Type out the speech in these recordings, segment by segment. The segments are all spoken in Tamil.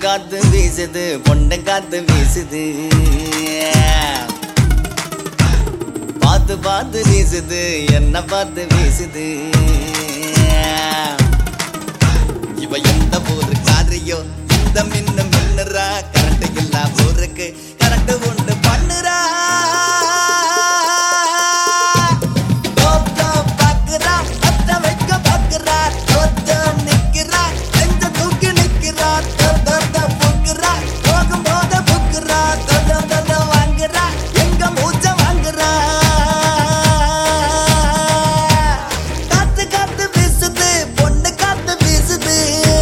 காத்து வீசுது பொண்ணு காத்து வீசுது பார்த்து பார்த்து வீசுது என்ன பார்த்து வீசுது இவ எந்த ஊரு காரியோ இந்த மின்ன மின்னுறா கரண்ட் இல்லா ஊருக்கு கரண்ட் உண்டு பண்ணுறா தோத்தோ பாக்குறா, அத்த வைக்க பாக்குறா, தோத்தோ நிக்கிறா, நெஞ்ச தூக்கி நிக்கிறா, தோ, தோ, தோ புக்குறா, போகும்போது புக்குறா, தோ, தோ, தோ, தோ வாங்குறா, எங்க மூச்ச வாங்குறா. காத்து காத்து வீசுது, பொண்ணு காத்து வீசுது.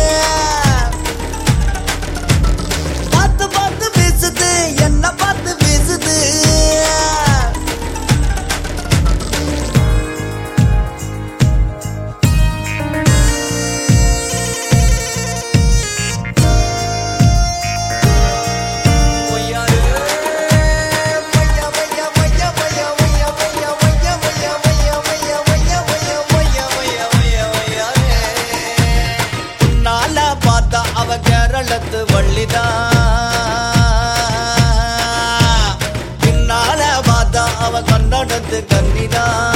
பார்த்து பார்த்து வீசுது, என்ன பார்த்து வீசுது நாளா பார்த்தா அவ கேரளத்து வள்ளிதான் பின்னால பார்த்தா அவ கன்னடத்து கன்னிதான்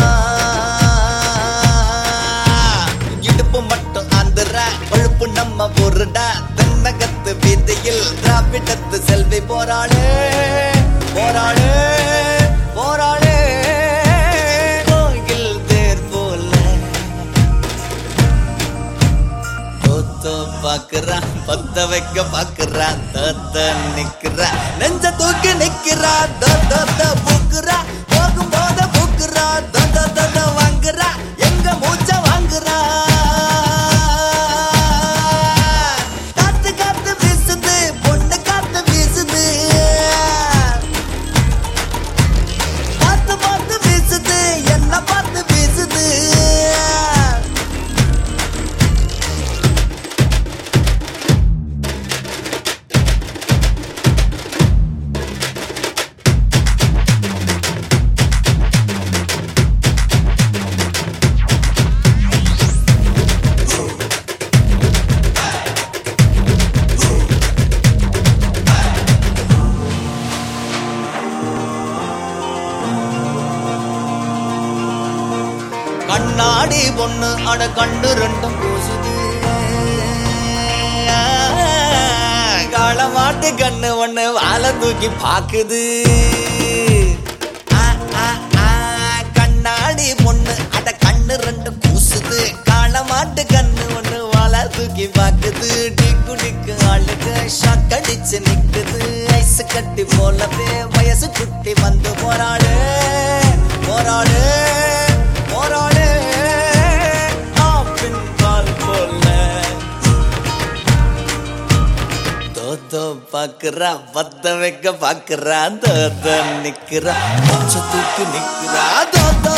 இடுப்பு மட்டும் ஆந்திரா கொழுப்பு நம்ம பொருடா தென்னகத்து வீதியில் திராவிடத்து செல்வி போராளே போராளே போராளே கோயில் தேர் போல தோத்தோ பாக்குறா பத்த வைக்க பாக்குறா தோத்த நிக்கிறா நெஞ்ச தூக்கி நிக்கிறா தோ தோ தோ பூக்குறா போகும் போத பூக்குறா தோ தோ தோ தோ வாங்குறா எங்க மூச்ச வாங்குறா காத்து காத்து வீசுது பொண்ணு காத்து வீசுது பார்த்து பார்த்து வீசுது என்ன பார்த்து வீசுது கண்ணாடி பொண்ணு அட கண்டு ரெண்டும் பூசுது களமாட்டு கண்ணு ஒண்ணு வாழை தூக்கி பாக்குது ஆ, ஆ, ஆ, கண்ணாடி பொண்ணு அட கண்ணு ரெண்டு கூசுது களமாட்டு கண்ணு ஒண்ணு வாழை தூக்கி பாக்குது டிக்கு டிக்கு ஆளுக்கு ஷாக் அடிச்சு நிக்குது ஐஸ் கட்டி போலவே வயசு குட்டி வந்து போராடு போராடு போராடு ஆப்பின் பால் போல தோத்தோ பாக்குறா பத்த வைக்க பாக்குறா தோத்த நிக்கிறா பச்சை தூக்கி நிக்கிறா தோத்தோ